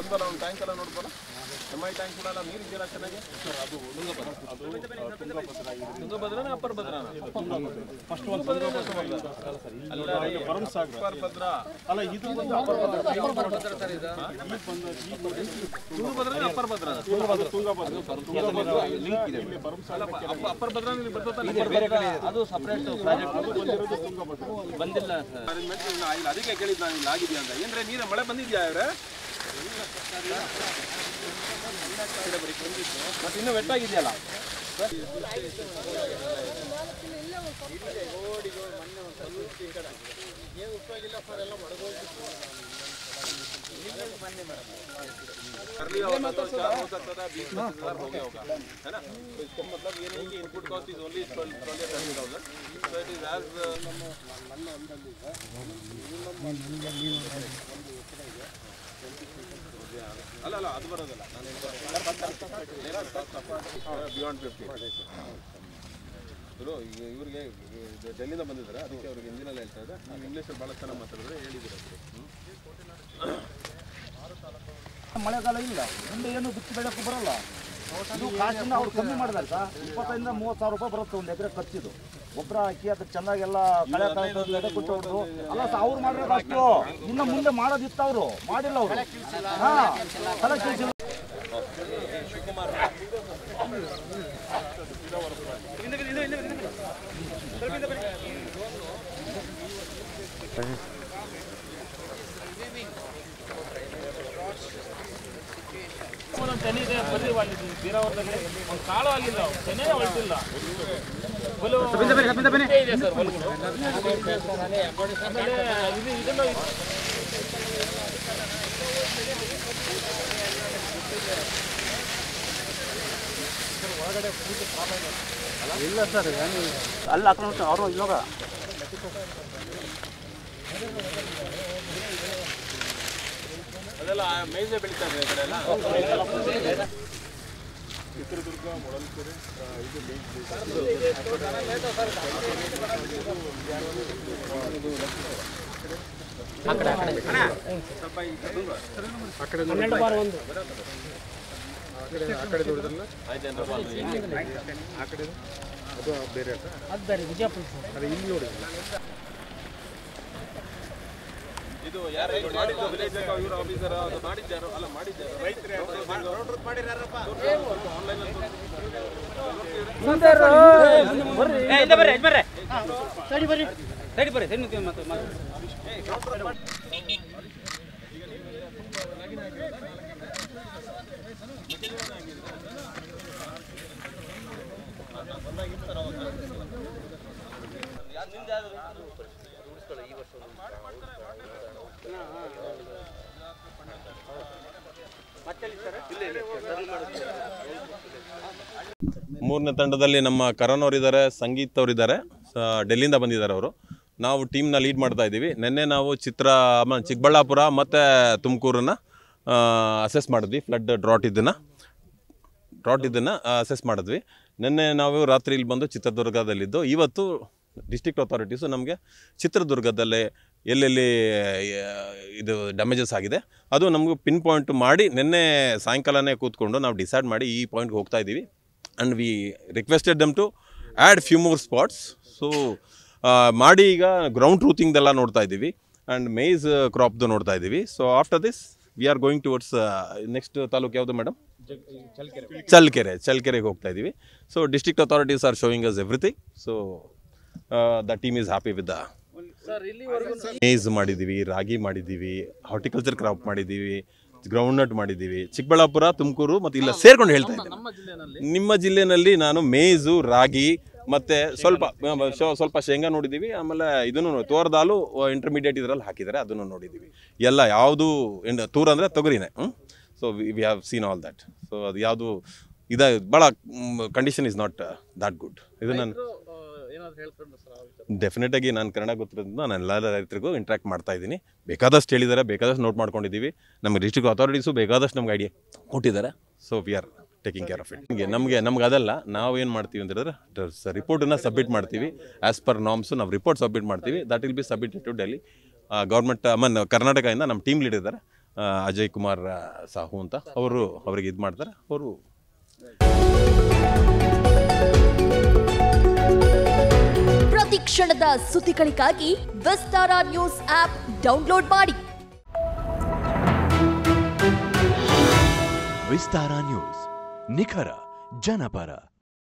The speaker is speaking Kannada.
ನೋಡ್ಬೋದಲ್ಲ ಒಂದು ಟ್ಯಾಂಕ್ ಎಲ್ಲ ನೋಡ್ಬೋದ ಎಮ್ ಐ ಟ್ಯಾಂಕ್ ಕೂಡ ಎಲ್ಲ ನೀರು ಇದೆಯಲ್ಲ ಚೆನ್ನಾಗಿ ಅದು ತುಂಗಭದ್ರನ ಅಪ್ಪರ್ ಭದ್ರನ ಫಸ್ಟ್ ಒಂದು ಭರಮಸಾಗರ ಅಪ್ಪರ್ ಭದ್ರ ಅಲ್ಲ ಇದು ಬಂದು ಅಪರ ಭದ್ರ ತುಂಗಭದ್ರನ ಅಪ್ಪರ್ ಭದ್ರ ತುಂಗಭದ್ರ ತುಂಗಭದ್ರ ಲಿಂಕ್ ಇದೆ ಇಲ್ಲಿ ಭರಮಸಾಗರ ಅಪ್ಪರ್ ಭದ್ರ ಇಲ್ಲಿ ಬರ್ತದಲ್ಲ ಅದು ಸಪರೇಟ್ ಪ್ರಾಜೆಕ್ಟ್ ಬಂದಿರೋದು ತುಂಗಭದ್ರ ಬಂದಿಲ್ಲ ಸರ್ ಅರೇಂಜ್ಮೆಂಟ್ ಇಲ್ಲ ಇಲ್ಲ ಅದಕ್ಕೆ ಕೇಳಿದ್ದು ನಾನು ಇಲ್ಲಿ ಆಗಿದೆಯಾ ಅಂತ ಏನ್ರೆ ನೀರು ಮಳೆ ಬಂದಿದ್ಯಾ ಇವ್ರೆ ಮತ್ತೆ ಇನ್ನೂ ವೆಟ್ಟಾಗಿದೆಯಲ್ಲ कर लिया होगा तो चार हो सकता था बीस पच्चीस हजार हो गया होगा है ना तो इसका मतलब ये नहीं कि input cost is only twelve thirty thousand so it is as ಅಲ್ಲ ಅಲ್ಲ ಅದು ಬರೋದಿಲ್ಲ ಬಿಯಾಂಡ್ ಫಿಫ್ಟಿ ಇವರು ಇವರಿಗೆ ಇದು ಡೆಲ್ಲಿಂದ ಬಂದಿದ್ದಾರೆ ಅದಕ್ಕೆ ಅವ್ರಿಗೆ ಹಿಂದಿನಲ್ಲಿ ಹೇಳ್ತಾ ಇದೆ ನೀವು ಇಂಗ್ಲೀಷಲ್ಲಿ ಭಾಳ ಚೆನ್ನಾಗಿ ಮಾತಾಡಿದ್ರೆ ಹೇಳಿದ್ದೀರ ಮಳೆಗಾಲ ಇಲ್ಲ ಮುಂದೆ ಏನು ಬಿತ್ತಿ ಬೆಳಕು ಬರಲ್ಲ ಇದು ಕಾಸಿನ ಅವ್ರು ಕಮ್ಮಿ ಮಾಡಿದಾರೆ ಸರ್ ಇಪ್ಪತ್ತೈದಿಂದ ಮೂವತ್ತು ಸಾವಿರ ರೂಪಾಯಿ ಬರುತ್ತೆ ಒಂದು ಎಕರೆ ಖರ್ಚಿದು ಗೊಬ್ಬರ ಹಾಕಿ ಅದಕ್ಕೆ ಚೆನ್ನಾಗೆಲ್ಲ ಕಳೆ ಕಳೆ ಎಡೆ ಕೊಟ್ಟು ಅಲ್ಲ ಸರ್ ಅವ್ರು ಮಾಡಿರೋದು ಅಷ್ಟು ಇನ್ನು ಮುಂದೆ ಮಾಡೋದಿತ್ತು ಅವರು ಮಾಡಿಲ್ಲ ಅವರು ಹಾಂ ಕಲೆಕ್ಷನ್ಸ್ ಇಲ್ಲ ಒಂದೊಂದು ತೆನೆ ಇದೆ ಬರೀ ಅಲ್ಲಿ ಬೀರಾವರದಲ್ಲಿ ಒಂದು ಕಾಳು ಆಗಿಲ್ಲ ತೆನೆ ಹೊಳ್ತಿಲ್ಲ ಬಲು ಇದೆ ಸರ್ ಬಲುಗಳು. ಆಮೇಲೆ ಇದು ಇದನ್ನು ಅಲ್ಲಿ ಹಾಕೊಂಡು ಅವರು ಇವಾಗ ಅದೆಲ್ಲ ಮೇಜೆ ಬೆಳೀತಾರೆ ಈ ಕಡೆ ಎಲ್ಲ ಚಿತ್ರದುರ್ಗ ಮೊಳಲ್ಕೆರೆ ಆ, ಇದು ಲಿಂಕ್ ಸ್ವಲ್ಪ ಈ ಕಡೆ ದೂರ. ಹನ್ನೆರಡು ಬಾರ್ ಒಂದು ಆ ಕಡೆ ನೋಡಿದ್ರಲ್ಲ ಆಯ್ತು ಏನ್ರ ಬಾರ್ದು. ಆ ಕಡೆ ಅದು ಬೇರೆ ಅಲ್ಲ ಅದು ಬೇರೆ ವಿಜಯಪುರ ಸರ್ ಅದು ಇಲ್ಲಿ ನೋಡಿ ಇದು ಯಾರು ಇದು ಮಾಡಿದ್ದು ವಿಲೇಜ್ ಇವರು ಆಫೀಸರ್ ಅದು ಮಾಡಿದ್ದಾರೋ ಅಲ್ಲ ಮಾಡಿದ್ದಾರೋ ಆನ್ಲೈನ್ ಇಲ್ಲ ಬರ್ರಿ ಯಜಮಾನ್ರೆ ಸರಿ ಬರ್ರಿ ಸರಿ ಬರ್ರಿ ಸರಿ ನಿಂತ್ಕೊಳ್ಳಿ ಮತ್ತೆ ಮತ್ತೆ. ಮೂರನೇ ತಂಡದಲ್ಲಿ ನಮ್ಮ ಕರಣ್ ಅವರಿದ್ದಾರೆ ಸಂಗೀತ್ ಅವರಿದ್ದಾರೆ ಡೆಲ್ಲಿಯಿಂದ ಬಂದಿದ್ದಾರೆ ಅವರು ನಾವು ಟೀಮ್ನ ಲೀಡ್ ಮಾಡ್ತಾ ಇದ್ದೀವಿ ನಿನ್ನೆ ನಾವು ಚಿತ್ರ ಮ- ಚಿಕ್ಕಬಳ್ಳಾಪುರ ಮತ್ತು ತುಮಕೂರನ್ನ ಅಸೆಸ್ ಮಾಡಿದ್ವಿ ಫ್ಲಡ್ ಡ್ರಾಟ್ ಇದನ್ನು ಡ್ರಾಟ್ ಇದನ್ನು ಅಸೆಸ್ ಮಾಡಿದ್ವಿ ನಿನ್ನೆ ನಾವು ರಾತ್ರಿ ಇಲ್ಲಿ ಬಂದು ಚಿತ್ರದುರ್ಗದಲ್ಲಿದ್ದು ಇವತ್ತು ಡಿಸ್ಟ್ರಿಕ್ಟ್ ಅಥಾರಿಟೀಸು ನಮಗೆ ಚಿತ್ರದುರ್ಗದಲ್ಲೇ ಎಲ್ಲೆಲ್ಲಿ ಆ, ಇದು ಡ್ಯಾಮೇಜಸ್ ಆಗಿದೆ ಅದು ನಮಗೂ ಪಿನ್ ಪಾಯಿಂಟ್ ಮಾಡಿ ನಿನ್ನೆ ಸಾಯಂಕಾಲನೇ ಕೂತ್ಕೊಂಡು ನಾವು ಡಿಸೈಡ್ ಮಾಡಿ ಈ ಪಾಯಿಂಟ್ಗೆ ಹೋಗ್ತಾ ಇದ್ದೀವಿ and we requested them to add few more spots so ಮಾಡಿ ಈಗ ಗ್ರೌಂಡ್ ಟ್ರೂತಿಂಗ್ದೆಲ್ಲ ನೋಡ್ತಾ ಇದ್ದೀವಿ ಆ್ಯಂಡ್ ಮೇಯ್ಸ್ ಕ್ರಾಪ್ದು ನೋಡ್ತಾ ಇದ್ದೀವಿ so after this we are going towards next taluk ಯಾವುದು ಮೇಡಮ್ ಚಲ್ಕೆರೆ ಚಲ್ಕೆರೆಗೆ ಹೋಗ್ತಾ ಇದ್ದೀವಿ so district authorities are showing us everything so the team is happy with the maize ಮಾಡಿದ್ದೀವಿ ರಾಗಿ ಮಾಡಿದ್ದೀವಿ ಹಾರ್ಟಿಕಲ್ಚರ್ ಕ್ರಾಪ್ ಮಾಡಿದ್ದೀವಿ ಗ್ರೌಂಡ್ ನಟ್ ಮಾಡಿದ್ದೀವಿ ಚಿಕ್ಕಬಳ್ಳಾಪುರ ತುಮಕೂರು ಮತ್ತು ಇಲ್ಲ ಸೇರ್ಕೊಂಡು ಹೇಳ್ತಾ ಇದ್ದೀನಿ ನಿಮ್ಮ ಜಿಲ್ಲೆನಲ್ಲಿ ನಾನು ಮೇಜು ರಾಗಿ ಮತ್ತೆ ಸ್ವಲ್ಪ ಆ, ಶೊ- ಸ್ವಲ್ಪ ಶೇಂಗಾ ನೋಡಿದ್ದೀವಿ ಆಮೇಲೆ ಇದನ್ನು ನೋಡಿ, ತೋರದಾಲು ಇಂಟರ್ಮೀಡಿಯೇಟ್ ಇದರಲ್ಲಿ ಹಾಕಿದ್ದಾರೆ ಅದನ್ನು ನೋಡಿದ್ದೀವಿ ಎಲ್ಲ ಯಾವುದು ತೂರ್ ಅಂದರೆ ತೊಗರಿನೇ so we have seen all that so ಅದು ಯಾವುದು ಇದ ಭಾಳ condition is not that good ಇದು ನಾನು ಏನಾದ್ರು ಹೇಳ್ಕೊಂಡು ಸರ್ ಆ ವಿಚಾರ ಡೆಫಿನೆಟ್ ಆಗಿ ನಾನು ಕನ್ನಡ ಗೊತ್ತಿರೋದ್ರಿಂದ ನಾನು ಎಲ್ಲ ರೈತರಿಗೂ ಇಂಟ್ರಾಕ್ಟ್ ಮಾಡ್ತಾ ಇದ್ದೀನಿ ಬೇಕಾದಷ್ಟು ಹೇಳಿದ್ದಾರೆ ಬೇಕಾದಷ್ಟು ನೋಟ್ ಮಾಡ್ಕೊಂಡಿದ್ದೀವಿ ನಮ್ಮ ಡಿಸ್ಟ್ರಿಕ್ಟ್ ಅಥಾರಿಟೀಸು ಬೇಕಾದಷ್ಟು ನಮ್ಗೆ ಐಡಿಯಾ ಕೊಟ್ಟಿದ್ದಾರೆ so we are taking care of it ನಮಗೆ ನಮಗೆ ನಮ್ಗೆ ಅದಲ್ಲ ನಾವು ಏನು ಮಾಡ್ತೀವಿ ಅಂತ ಹೇಳಿದ್ರೆ ರಿಪೋರ್ಟನ್ನು ಸಬ್ಮಿಟ್ ಮಾಡ್ತೀವಿ ಆ್ಯಸ್ ಪರ್ ನಾಮ್ಸು ನಾವು ರಿಪೋರ್ಟ್ ಸಬ್ಮಿಟ್ ಮಾಡ್ತೀವಿ that will be submitted to Delhi government ಮನ್ ಕರ್ನಾಟಕದಿಂದ ನಮ್ಮ ಟೀಮ್ ಲೀಡ್ ಇದ್ದಾರೆ ಆ, ಅಜಯ್ ಕುಮಾರ್ ಆ, ಸಾಹು ಅಂತ ಅವರು ಅವರಿಗೆ ಇದು ಮಾಡ್ತಾರೆ ಅವರು ಪ್ರತಿ ಕ್ಷಣದ ಸುದ್ದಿಗಳಿಗಾಗಿ ವಿಸ್ತಾರ ನ್ಯೂಸ್ ಆಪ್ ಡೌನ್ಲೋಡ್ ಮಾಡಿ ವಿಸ್ತಾರ ನ್ಯೂಸ್ ನಿಖರ ಜನಪರ